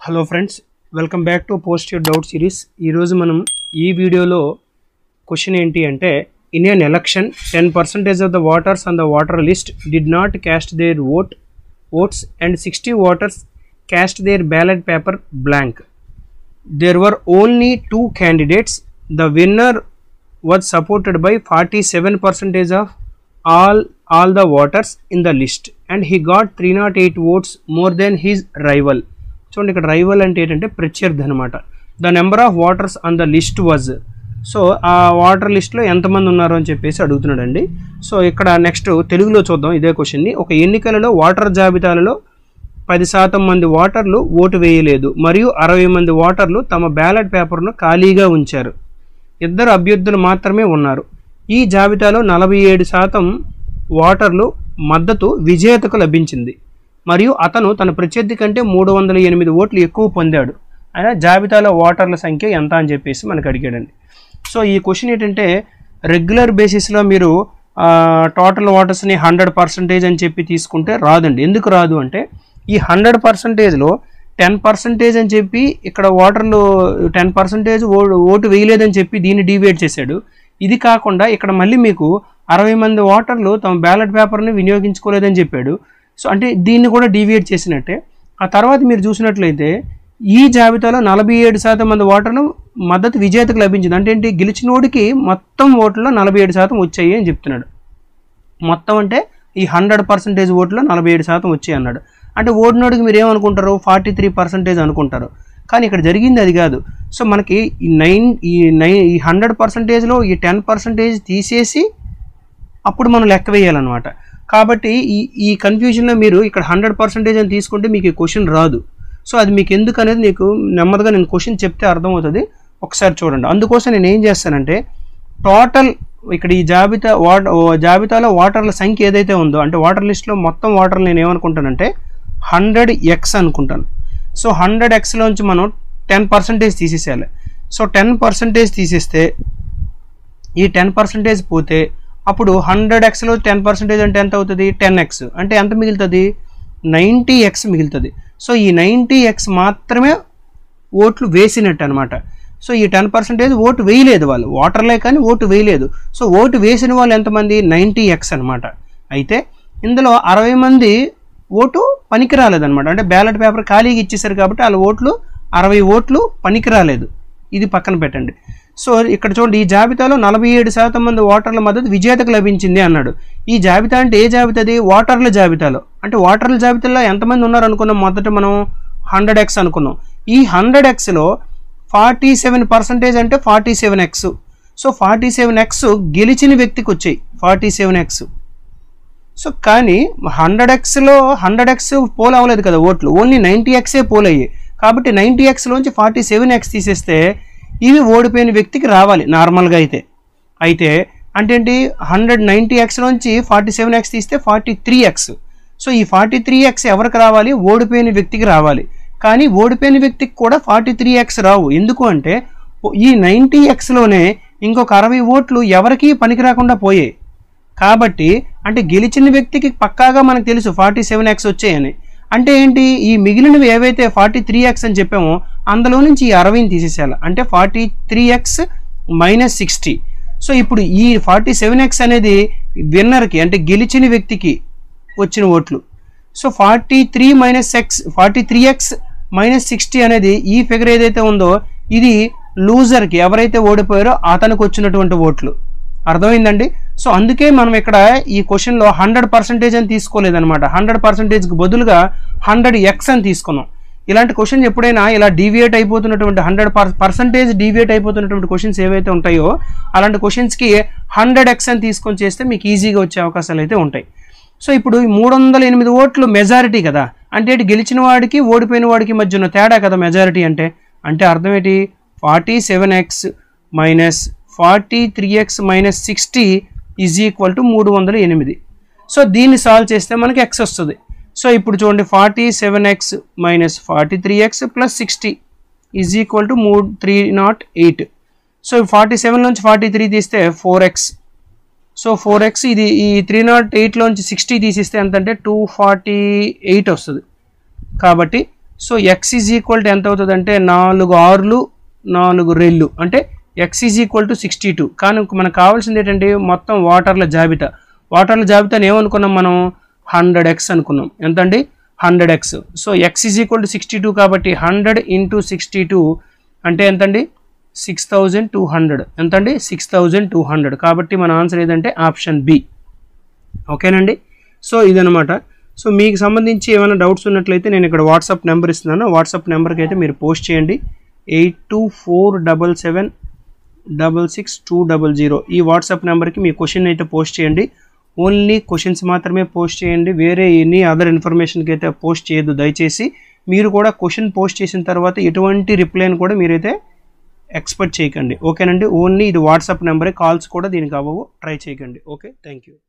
hello friends welcome back to post your doubt series ఈరోజు మనం ఈ వీడియోలో క్వశ్చన్ ఏంటి అంటే in an election ten percentage of the voters on the voter list did not cast their vote votes and sixty voters cast their ballot paper blank there were only two candidates the winner was supported by 47 percentage of all all the voters in the list and he got 308 votes more than his rival చూడండి ఇక్కడ rival అంటే ఏంటంటే ప్రత్యర్థి అనమాట the number of voters on the list was so ఆ voter లిస్ట్లో ఎంతమంది ఉన్నారు అని చెప్పేసి అడుగుతున్నాడండి సో ఇక్కడ నెక్స్ట్ తెలుగులో చూద్దాం ఇదే క్వశ్చన్ని ఒక ఎన్నికలలో వాటర్ జాబితాలలో పది శాతం మంది ఓటర్లు ఓటు వేయలేదు మరియు అరవై మంది ఓటర్లు తమ బ్యాలెట్ పేపర్ను ఖాళీగా ఉంచారు ఇద్దరు అభ్యర్థులు మాత్రమే ఉన్నారు ఈ జాబితాలో నలభై ఏడు శాతం ఓటర్లు మద్దతు విజేతకు లభించింది మరియు అతను తన ప్రత్యర్థి కంటే మూడు వందల ఎనిమిది ఓట్లు ఎక్కువ పొందాడు ఆయన జాబితాలో ఓటర్ల సంఖ్య ఎంత అని చెప్పేసి మనకు అడిగాడండి సో ఈ క్వశ్చన్ ఏంటంటే రెగ్యులర్ బేసిస్లో మీరు టోటల్ ఓటర్స్ని హండ్రెడ్ పర్సంటేజ్ అని చెప్పి తీసుకుంటే రాదండి ఎందుకు రాదు అంటే ఈ హండ్రెడ్ పర్సంటేజ్లో టెన్ పర్సంటేజ్ అని చెప్పి ఇక్కడ ఓటర్లు టెన్ పర్సంటేజ్ ఓటు వేయలేదని చెప్పి దీన్ని డివైడ్ చేశాడు ఇది కాకుండా ఇక్కడ మళ్ళీ మీకు అరవై మంది ఓటర్లు తమ బ్యాలెట్ పేపర్ని వినియోగించుకోలేదని చెప్పాడు సో అంటే దీన్ని కూడా డివియేట్ చేసినట్టే ఆ తర్వాత మీరు చూసినట్లయితే ఈ జాబితాలో నలభై ఏడు శాతం మంది ఓటర్లు మద్దతు విజేతకు లభించింది అంటే ఏంటి గెలిచినోడికి మొత్తం ఓట్లలో నలభై ఏడు శాతం వచ్చాయి అని చెప్తున్నాడు మొత్తం అంటే ఈ హండ్రెడ్ పర్సెంటేజ్ ఓట్లో నలభై ఏడు శాతం వచ్చాయి అన్నాడు అంటే ఓడినోడికి మీరు ఏమనుకుంటారు ఫార్టీ త్రీ పర్సెంటేజ్ అనుకుంటారు కానీ ఇక్కడ జరిగింది అది కాదు సో మనకి ఈ నైన్ ఈ నైన్ ఈ హండ్రెడ్ పర్సెంటేజ్లో ఈ టెన్ పర్సెంటేజ్ తీసేసి అప్పుడు మనం లెక్క వేయాలన్నమాట కాబట్టి ఈ ఈ కన్ఫ్యూజన్లో మీరు ఇక్కడ హండ్రెడ్ పర్సెంటేజ్ అని తీసుకుంటే మీకు ఈ క్వశ్చన్ రాదు సో అది మీకు ఎందుకు అనేది నీకు నెమ్మదిగా నేను క్వశ్చన్ చెప్తే అర్థమవుతుంది ఒకసారి చూడండి అందుకోసం నేను ఏం చేస్తానంటే టోటల్ ఇక్కడ ఈ జాబితా వాట జాబితాలో వాటర్ల సంఖ్య ఏదైతే ఉందో అంటే వాటర్ లిస్ట్లో మొత్తం వాటర్లు నేను ఏమనుకుంటానంటే హండ్రెడ్ ఎక్స్ అనుకుంటాను సో హండ్రెడ్ ఎక్స్లోంచి మనం టెన్ పర్సెంటేజ్ తీసేసేయాలి సో టెన్ పర్సెంటేజ్ తీసేస్తే ఈ టెన్ పర్సెంటేజ్ పోతే అప్పుడు హండ్రెడ్ ఎక్స్లో టెన్ పర్సెంటేజ్ అంటే ఎంత అవుతుంది టెన్ ఎక్స్ అంటే ఎంత మిగులుతుంది నైంటీ ఎక్స్ మిగులుతుంది సో ఈ నైంటీ ఎక్స్ మాత్రమే ఓట్లు వేసినట్టు అనమాట సో ఈ టెన్ పర్సెంటేజ్ ఓటు వేయలేదు వాళ్ళు ఓటర్లే కానీ ఓటు వేయలేదు సో ఓటు వేసిన వాళ్ళు ఎంతమంది నైంటీ ఎక్స్ అనమాట అయితే ఇందులో అరవై మంది ఓటు పనికి రాలేదన్నమాట అంటే బ్యాలెట్ పేపర్ ఖాళీగా ఇచ్చేసారు కాబట్టి వాళ్ళ ఓట్లు అరవై ఓట్లు పనికి రాలేదు ఇది పక్కన పెట్టండి సో ఇక్కడ చూడండి ఈ జాబితాలో నలభై ఏడు శాతం మంది ఓటర్ల మద్దతు విజేతకు లభించింది అన్నాడు ఈ జాబితా అంటే ఏ జాబితాది ఓటర్ల జాబితాలో అంటే ఓటర్ల జాబితాలో ఎంతమంది ఉన్నారు అనుకున్నాం మొదట మనం హండ్రెడ్ ఎక్స్ అనుకున్నాం ఈ హండ్రెడ్ ఎక్స్లో ఫార్టీ సెవెన్ పర్సెంటేజ్ అంటే forty seven X so forty seven X గెలిచిన వ్యక్తికి వచ్చాయి ఫార్టీ సెవెన్ ఎక్స్ సో కానీ హండ్రెడ్ ఎక్స్లో హండ్రెడ్ ఎక్స్ పోల్ అవ్వలేదు కదా ఓట్లు ఓన్లీ నైంటీ ఎక్సే పోల్ అయ్యాయి కాబట్టి నైంటీ ఎక్స్లోంచి ఫార్టీ సెవెన్ ఎక్స్ తీసేస్తే ఇవి ఓడిపోయిన వ్యక్తికి రావాలి నార్మల్గా అయితే అయితే అంటే ఏంటి హండ్రెడ్ నైంటీ ఎక్స్లోంచి ఫార్టీ సెవెన్ ఎక్స్ తీస్తే ఫార్టీ త్రీ ఎక్స్ సో ఈ ఫార్టీ త్రీ ఎక్స్ ఎవరికి రావాలి ఓడిపోయిన వ్యక్తికి రావాలి కానీ ఓడిపోయిన వ్యక్తికి కూడా ఫార్టీ త్రీ ఎక్స్ రావు ఎందుకు అంటే ఈ నైంటీ ఎక్స్లోనే ఇంకొక అరవై ఓట్లు ఎవరికి పనికి రాకుండా పోయాయి కాబట్టి అంటే గెలిచిన వ్యక్తికి పక్కాగా మనకు తెలుసు ఫార్టీ సెవెన్ ఎక్స్ వచ్చాయని అంటే ఏంటి ఈ మిగిలినవి ఏవైతే ఫార్టీ త్రీ ఎక్స్ అని చెప్పామో అందులో నుంచి ఈ అరవైని తీసేసేయాలి అంటే forty three X minus sixty so ఇప్పుడు ఈ ఫార్టీ సెవెన్ ఎక్స్ అనేది విన్నర్కి అంటే గెలిచిన వ్యక్తికి వచ్చిన ఓట్లు so forty three minus X forty three X minus sixty అనేది ఈ ఫిగర్ ఏదైతే ఉందో ఇది లూజర్కి ఎవరైతే ఓడిపోయారో అతనికి వచ్చినటువంటి ఓట్లు అర్థమైందండి సో అందుకే మనం ఇక్కడ ఈ క్వశ్చన్లో హండ్రెడ్ పర్సెంటేజ్ అని తీసుకోలేదన్నమాట హండ్రెడ్ పర్సెంటేజ్కి బదులుగా హండ్రెడ్ ఎక్స్ అని తీసుకున్నాం ఇలాంటి క్వశ్చన్స్ ఎప్పుడైనా ఇలా డీవియేట్ అయిపోతున్నటువంటి హండ్రెడ్ పర్సెంటేజ్ డీవియేట్ అయిపోతున్నటువంటి క్వశ్చన్స్ ఏవైతే ఉంటాయో అలాంటి క్వశ్చన్స్కి హండ్రెడ్ ఎక్స్ అని తీసుకొని చేస్తే మీకు ఈజీగా వచ్చే అవకాశాలు అయితే ఉంటాయి సో ఇప్పుడు ఈ మూడు వందల ఎనిమిది ఓట్లు మెజారిటీ కదా అంటే ఇటు గెలిచిన వాడికి ఓడిపోయిన వాడికి మధ్య ఉన్న తేడా కదా మెజారిటీ అంటే అంటే అర్థం ఏంటి forty seven X minus forty three X minus sixty is equal to మూడు వందల ఎనిమిది సో దీన్ని సాల్వ్ చేస్తే మనకి ఎక్స్ వస్తుంది సో ఇప్పుడు చూడండి forty seven X minus forty three X plus sixty is equal to మూడు three nought eight so forty seven నుంచి ఫార్టీ త్రీ తీస్తే four X so four X ఇది ఈ త్రీ నాట్ ఎయిట్లోంచి సిక్స్టీ తీసిస్తే ఎంత అంటే టూ ఫార్టీ ఎయిట్ వస్తుంది కాబట్టి so X is equal to ఎంత అవుతుంది అంటే నాలుగు ఆరులు నాలుగు రెళ్ళు అంటే X is equal to sixty two కానీ మనకు కావాల్సింది ఏంటంటే మొత్తం వాటర్ల జాబితా వాటర్ల జాబితాని ఏమనుకున్నాం మనం హండ్రెడ్ ఎక్స్ అనుకున్నాం ఎంతండి hundred X so X is equal to sixty two కాబట్టి హండ్రెడ్ ఇంటూ సిక్స్టీ టూ అంటే ఎంతండి సిక్స్ థౌజండ్ టూ హండ్రెడ్ ఎంతండి సిక్స్ థౌజండ్ టూ హండ్రెడ్ కాబట్టి మన ఆన్సర్ ఏదంటే ఆప్షన్ బి ఓకేనండి సో ఇదనమాట సో మీకు సంబంధించి ఏమైనా డౌట్స్ ఉన్నట్లయితే నేను ఇక్కడ వాట్సాప్ నెంబర్ ఇస్తున్నాను వాట్సాప్ నెంబర్కి అయితే మీరు పోస్ట్ చేయండి eight two four double seven double six two double zero ఈ వాట్సాప్ నెంబర్కి మీ క్వశ్చన్ అయితే పోస్ట్ చేయండి ఓన్లీ క్వశ్చన్స్ మాత్రమే పోస్ట్ చేయండి వేరే ఎనీ అదర్ ఇన్ఫర్మేషన్కి అయితే పోస్ట్ చేయొద్దు దయచేసి మీరు కూడా క్వశ్చన్ పోస్ట్ చేసిన తర్వాత ఎటువంటి రిప్లైని కూడా మీరైతే ఎక్స్పెక్ట్ చేయకండి ఓకేనండి ఓన్లీ ఇది వాట్సాప్ నెంబరే కాల్స్ కూడా దీనికి అవ్వవు ట్రై చేయకండి ఓకే థ్యాంక్ యూ